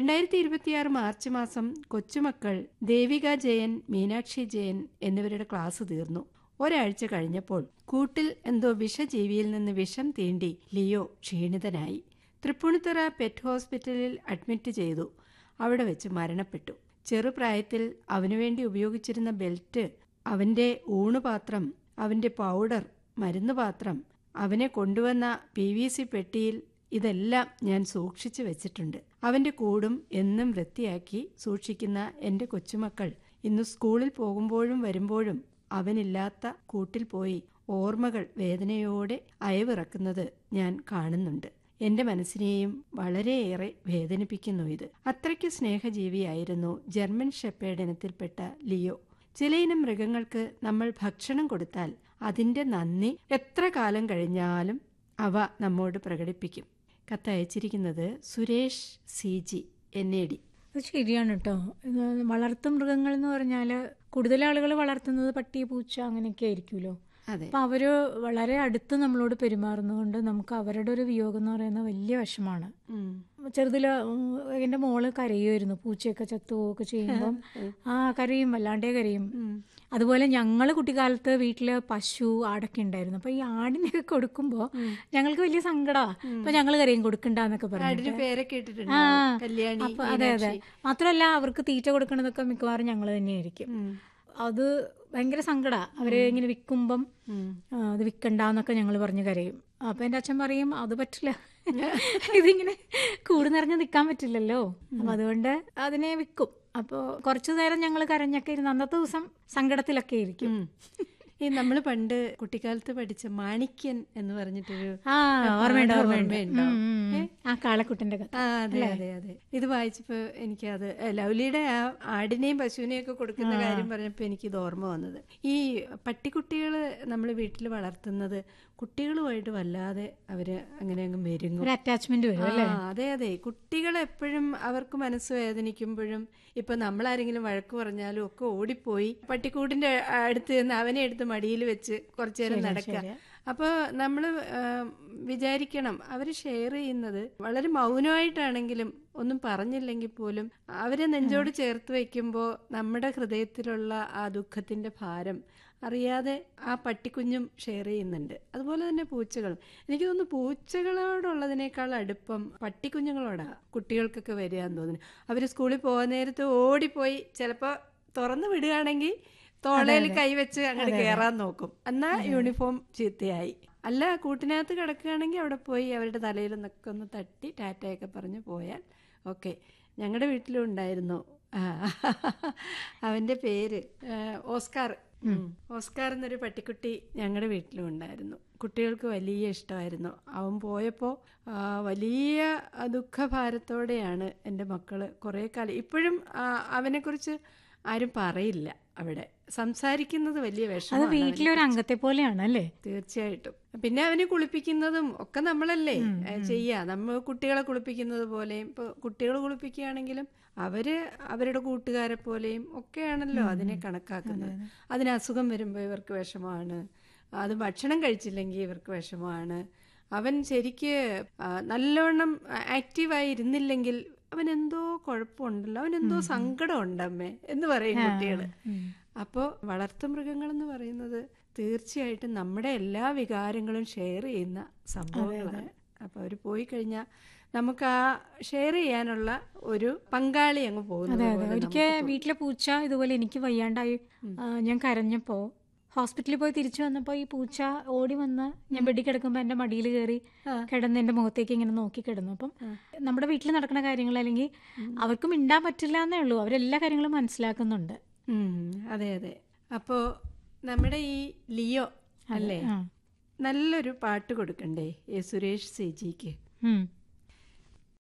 രണ്ടായിരത്തി ഇരുപത്തിയാറ് മാർച്ച് മാസം കൊച്ചുമക്കൾ ദേവിക ജയൻ മീനാക്ഷി ജയൻ എന്നിവരുടെ ക്ലാസ് തീർന്നു ഒരാഴ്ച കഴിഞ്ഞപ്പോൾ കൂട്ടിൽ എന്തോ വിഷജീവിയിൽ നിന്ന് വിഷം തീണ്ടി ലിയോ ക്ഷീണിതനായി തൃപ്പൂണിത്തുറ പെറ്റ് ഹോസ്പിറ്റലിൽ അഡ്മിറ്റ് ചെയ്തു അവിടെ വെച്ച് മരണപ്പെട്ടു ചെറുപ്രായത്തിൽ അവനുവേണ്ടി ഉപയോഗിച്ചിരുന്ന ബെൽറ്റ് അവന്റെ ഊണുപാത്രം അവന്റെ പൗഡർ മരുന്നുപാത്രം അവനെ കൊണ്ടുവന്ന പി വി സി പെട്ടിയിൽ ഇതെല്ലാം ഞാൻ സൂക്ഷിച്ചു വെച്ചിട്ടുണ്ട് അവന്റെ കൂടും എന്നും വൃത്തിയാക്കി സൂക്ഷിക്കുന്ന എന്റെ കൊച്ചുമക്കൾ ഇന്ന് സ്കൂളിൽ പോകുമ്പോഴും വരുമ്പോഴും അവനില്ലാത്ത കൂട്ടിൽ പോയി ഓർമ്മകൾ വേദനയോടെ അയവിറക്കുന്നത് ഞാൻ കാണുന്നുണ്ട് എന്റെ മനസ്സിനെയും വളരെയേറെ വേദനിപ്പിക്കുന്നു ഇത് അത്രയ്ക്ക് സ്നേഹജീവിയായിരുന്നു ജർമ്മൻ ഷെപ്പേഡ് ഇനത്തിൽപ്പെട്ട ലിയോ ചിലയിനം മൃഗങ്ങൾക്ക് നമ്മൾ ഭക്ഷണം കൊടുത്താൽ അതിന്റെ നന്ദി എത്ര കാലം കഴിഞ്ഞാലും അവ നമ്മോട് പ്രകടിപ്പിക്കും കത്തയച്ചിരിക്കുന്നത് Suresh C G N A D അത് ശരിയാണ് കേട്ടോ ഇത് വളർത്തു മൃഗങ്ങൾ എന്ന് പറഞ്ഞാൽ കൂടുതൽ ആളുകൾ വളർത്തുന്നത് പട്ടി പൂച്ച അങ്ങനെയൊക്കെ ആയിരിക്കുമല്ലോ അതെ അപ്പം അവര് വളരെ അടുത്ത് നമ്മളോട് പെരുമാറുന്നതുകൊണ്ട് നമുക്ക് അവരുടെ ഒരു വിയോഗം എന്ന് പറയുന്നത് വലിയ വിഷമാണ് ഉം. ചെറുതിൽ എൻ്റെ മോള് കരയുമായിരുന്നു പൂച്ചയൊക്കെ ചത്തുപോവുകയൊക്കെ ചെയ്യുമ്പം ആ കരയും വല്ലാണ്ടേ കരയും അതുപോലെ ഞങ്ങൾ കുട്ടിക്കാലത്ത് വീട്ടിൽ പശു ആടൊക്കെ ഉണ്ടായിരുന്നു അപ്പൊ ഈ ആടിനെയൊക്കെ കൊടുക്കുമ്പോൾ ഞങ്ങൾക്ക് വലിയ സങ്കടമാണ് അപ്പൊ ഞങ്ങൾ കരയും കൊടുക്കണ്ടെന്നൊക്കെ ആടിന് പറഞ്ഞു പേരൊക്കെ ആ ഇട്ടിട്ടുണ്ട് കല്യാണി അപ്പൊ അതെ അതെ മാത്രമല്ല അവർക്ക് തീറ്റ കൊടുക്കണതൊക്കെ മിക്കവാറും ഞങ്ങൾ തന്നെയായിരിക്കും ഉം. അത് ഭയങ്കര സങ്കടാ അവരെ ഇങ്ങനെ വിൽക്കുമ്പം ഉം. ആ, അത് വിൽക്കണ്ടെന്നൊക്കെ ഞങ്ങൾ പറഞ്ഞ് കരയും അപ്പൊ എൻ്റെ അച്ഛൻ പറയും അത് പറ്റില്ല ഇതിങ്ങനെ കൂട് നിറഞ്ഞ് നിൽക്കാൻ പറ്റില്ലല്ലോ അപ്പൊ അതുകൊണ്ട് അതിനെ വിൽക്കും അപ്പോൾ കുറച്ചു നേരം ഞങ്ങൾ കരഞ്ഞൊക്കെ ഇരുന്ന് അന്നത്തെ ദിവസം സങ്കടത്തിലൊക്കെ ഇരിക്കും ഉം. ഈ നമ്മൾ പണ്ട് കുട്ടിക്കാലത്ത് പഠിച്ച മാണിക്യൻ എന്ന് പറഞ്ഞിട്ടൊരു ആ ഓർമ്മയുണ്ട് പാഠം ഓർമ്മയുണ്ട് ഓർമ്മയുണ്ടോ? ഉം, ഉം. ആ കാളക്കുട്ടന്റെ കഥ ആ അതെ അതെ അതെ ഇത് വായിച്ചപ്പോ എനിക്ക് അത് ലൗലിയുടെ ആ ആടിനെയും പശുവിനെയും ഒക്കെ കൊടുക്കുന്ന കാര്യം പറഞ്ഞപ്പോ എനിക്ക് ഇത് ഓർമ്മ വന്നത് ഈ പട്ടിക്കുട്ടികൾ നമ്മൾ വീട്ടിൽ വളർത്തുന്നത് കുട്ടികളുമായിട്ട് വല്ലാതെ അവര് അങ്ങനെ അങ്ങ് മെരുങ്ങും ഒരു അറ്റാച്ച്മെന്റ് വരും അല്ലേ ആ, അതെ അതെ കുട്ടികൾ എപ്പോഴും അവർക്ക് മനസ്സ് വേദനിക്കുമ്പോഴും ഇപ്പൊ നമ്മളാരെങ്കിലും വഴക്ക് പറഞ്ഞാലും ഒക്കെ ഓടിപ്പോയി പട്ടിക്കൂടിന്റെ അടുത്ത് നിന്ന് അവനെ എടുത്ത് മടിയിൽ വെച്ച് കുറച്ചു നേരം നടക്കുക ശരിയാ. അപ്പോൾ നമ്മൾ വിചാരിക്കണം അവർ ഷെയർ ചെയ്യുന്നത് വളരെ മൗനമായിട്ടാണെങ്കിലും ഒന്നും പറഞ്ഞില്ലെങ്കിൽ പോലും അവരെ നെഞ്ചോട് ചേർത്ത് വയ്ക്കുമ്പോൾ നമ്മുടെ ഹൃദയത്തിലുള്ള ആ ദുഃഖത്തിന്റെ ഭാരം അറിയാതെ ആ പട്ടിക്കുഞ്ഞും ഷെയർ ചെയ്യുന്നുണ്ട് അതുപോലെ തന്നെ പൂച്ചകൾ എനിക്ക് തോന്നുന്നു പൂച്ചകളോടുള്ളതിനേക്കാൾ അടുപ്പം പട്ടിക്കുഞ്ഞുങ്ങളോടാ കുട്ടികൾക്കൊക്കെ വരിക എന്ന് തോന്നുന്നു അവർ സ്കൂളിൽ പോകാൻ നേരത്ത് ഓടിപ്പോയി ചിലപ്പോൾ തുറന്നു വിടുകയാണെങ്കിൽ തോളയിൽ കൈവച്ച് അങ്ങോട്ട് കയറാൻ നോക്കും എന്നാ യൂണിഫോം ചീത്തയായി അല്ല കൂട്ടിനകത്ത് കിടക്കുകയാണെങ്കിൽ അവിടെ പോയി അവരുടെ തലയിൽ നിന്നൊക്കെ ഒന്ന് തട്ടി ടാറ്റയൊക്കെ പറഞ്ഞ് പോയാൽ ഓക്കെ ഞങ്ങളുടെ വീട്ടിലും ഉണ്ടായിരുന്നു ആ, അവന്റെ പേര് ആ, ഓസ്കാർ ഉം. ഓസ്കാർ എന്നൊരു പട്ടിക്കുട്ടി ഞങ്ങളുടെ വീട്ടിലും ഉണ്ടായിരുന്നു കുട്ടികൾക്ക് വലിയ ഇഷ്ടമായിരുന്നു അവൻ പോയപ്പോൾ വലിയ ആ, ദുഃഖഭാരത്തോടെയാണ് എൻ്റെ മക്കള് കുറേ കാലം ഇപ്പോഴും ആ, അവനെക്കുറിച്ച് ആരും പറയില്ല അവിടെ സംസാരിക്കുന്നത് വലിയ അത് വിഷമമാണ് വീട്ടിലെ ഒരു അംഗത്തെ പോലെയാണ് അല്ലേ തീർച്ചയായിട്ടും പിന്നെ അവനെ കുളിപ്പിക്കുന്നതും ഒക്കെ നമ്മളല്ലേ ഏ, ചെയ്യാ നമ്മൾ കുട്ടികളെ കുളിപ്പിക്കുന്നത് പോലെയും ഇപ്പൊ കുട്ടികൾ കുളിപ്പിക്കുകയാണെങ്കിലും അവര് അവരുടെ കൂട്ടുകാരെ പോലെയും ഒക്കെയാണല്ലോ അതിനെ കണക്കാക്കുന്നത് അതിന് അസുഖം വരുമ്പോൾ ഇവർക്ക് വിഷമമാണ് അത് ഭക്ഷണം കഴിച്ചില്ലെങ്കിൽ ഇവർക്ക് വിഷമമാണ് അവൻ ശരിക്ക് ആ, നല്ലവണ്ണം ആക്റ്റീവായി ഇരുന്നില്ലെങ്കിൽ അവൻ എന്തോ കുഴപ്പമുണ്ടല്ലോ അവൻ എന്തോ സങ്കടം ഉണ്ടമ്മേ എന്ന് പറയും കുട്ടികള് അപ്പോൾ വളർത്തുമൃഗങ്ങൾ എന്ന് പറയുന്നത് തീർച്ചയായിട്ടും നമ്മുടെ എല്ലാ വികാരങ്ങളും ഷെയർ ചെയ്യുന്ന സംഭവങ്ങളാണ് അപ്പോൾ അവർ പോയി കഴിഞ്ഞാൽ നമുക്ക് ആ ഷെയർ ചെയ്യാനുള്ള ഒരു പങ്കാളി അങ്ങ് പോകുന്നത് അതെ അതെ പോലെ ഒരിക്കൽ വീട്ടിലെ പൂച്ച ഇതുപോലെ എനിക്ക് വയ്യാണ്ടായി ആ, ഞാൻ കരഞ്ഞപ്പോ ഹോസ്പിറ്റലിൽ പോയി തിരിച്ചു വന്നപ്പോൾ ഈ പൂച്ച ഓടി വന്ന് ഞാൻ ബെഡിൽ കിടക്കുമ്പോൾ എൻ്റെ മടിയിൽ കയറി കിടന്ന് എൻ്റെ മുഖത്തേക്ക് ഇങ്ങനെ നോക്കി കിടന്നു അപ്പം നമ്മുടെ വീട്ടിൽ നടക്കുന്ന കാര്യങ്ങൾ അല്ലെങ്കിൽ അവർക്ക് മിണ്ടാൻ പറ്റില്ല എന്നേ ഉള്ളൂ അവരെല്ലാ കാര്യങ്ങളും മനസ്സിലാക്കുന്നുണ്ട് ഉം, അതെ അതെ അപ്പോൾ നമ്മുടെ ഈ ലിയോ അല്ലേ ആ. നല്ലൊരു പാട്ട് കൊടുക്കണ്ടേ ഈ സുരേഷ് സി ജിക്ക് ഉം.